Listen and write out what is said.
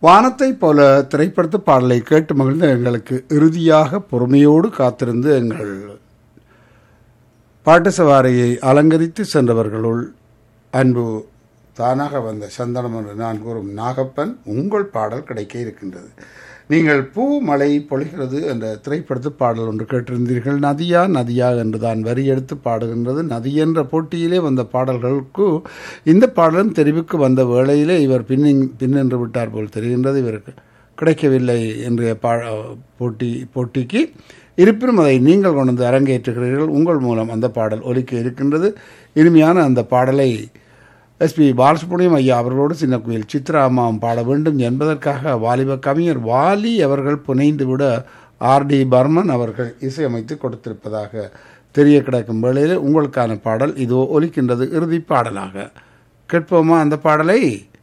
வானத்தை போல திரைப்படத்து பாடலை கேட்டு மகிழ்ந்த எங்களுக்கு இறுதியாக பொறுமையோடு காத்திருந்து எங்கள் பாட்டு சவாரியை அலங்கரித்து சென்றவர்களுள் அன்பு தானாக வந்த சந்தனம் என்று நான் கூறும் நாகப்பன் உங்கள் பாடல் கிடைக்க இருக்கின்றது நீங்கள் பூ மழை பொழிகிறது என்ற திரைப்படத்து பாடல் ஒன்று கேட்டிருந்தீர்கள் நதியா நதியா என்று தான் வரி எடுத்து பாடுகின்றது நதி என்ற போட்டியிலே வந்த பாடல்களுக்கு இந்த பாடலும் தெரிவுக்கு வந்த வேளையிலே இவர் பின்னிங் பின்னென்று விட்டார் போல் தெரிகின்றது இவருக்கு கிடைக்கவில்லை என்ற பா போட்டி போட்டிக்கு இருப்பினும் அதை நீங்கள் கொண்டு வந்து அரங்கேற்றுகிறீர்கள் உங்கள் மூலம் அந்த பாடல் ஒலிக்க இருக்கின்றது இனிமையான அந்த பாடலை எஸ்பி பாலசுப்ரமணியம் ஐயா அவர்களோடு சின்ன கோயில் சித்ரா அம்மாவும் பாட வேண்டும் என்பதற்காக வாலிப கவிஞர் வாலி அவர்கள் புனைந்து விட ஆர் டி பர்மன் அவர்கள் இசையமைத்து கொடுத்திருப்பதாக தெரிய கிடக்கும் வேளையில் உங்களுக்கான பாடல் இதோ ஒலிக்கின்றது இறுதி பாடலாக கேட்போமா அந்த பாடலை